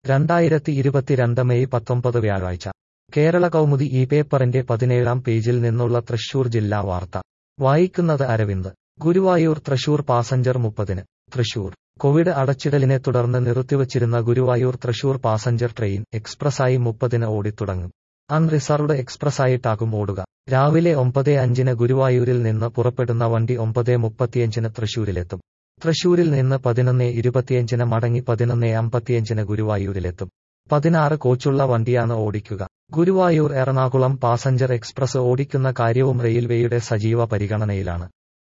രണ്ടായിരത്തി ഇരുപത്തിരണ്ട് മെയ് പത്തൊമ്പത് വ്യാഴാഴ്ച കേരള കൗമുദി ഈ പേപ്പറിന്റെ പതിനേഴാം പേജിൽ നിന്നുള്ള തൃശൂർ ജില്ലാ വാർത്ത വായിക്കുന്നത് അരവിന്ദ് ഗുരുവായൂർ തൃശൂർ പാസഞ്ചർ മുപ്പതിന് തൃശൂർ കോവിഡ് അടച്ചിടലിനെ തുടർന്ന് നിർത്തിവച്ചിരുന്ന ഗുരുവായൂർ തൃശൂർ പാസഞ്ചർ ട്രെയിൻ എക്സ്പ്രസായി മുപ്പതിന് ഓടിത്തുടങ്ങും അൺറിസർവ്ഡ് എക്സ്പ്രസായിട്ടാകും ഓടുക രാവിലെ ഒമ്പത് അഞ്ചിന് ഗുരുവായൂരിൽ നിന്ന് പുറപ്പെടുന്ന വണ്ടി ഒമ്പത് മുപ്പത്തിയഞ്ചിന് തൃശൂരിലെത്തും തൃശൂരിൽ നിന്ന് പതിനൊന്ന് ഇരുപത്തിയഞ്ചിന് മടങ്ങി പതിനൊന്ന് അമ്പത്തിയഞ്ചിന് ഗുരുവായൂരിലെത്തും പതിനാറ് കോച്ചുള്ള വണ്ടിയാണ് ഓടിക്കുക ഗുരുവായൂർ എറണാകുളം പാസഞ്ചർ എക്സ്പ്രസ് ഓടിക്കുന്ന കാര്യവും റെയിൽവേയുടെ സജീവ പരിഗണനയിലാണ്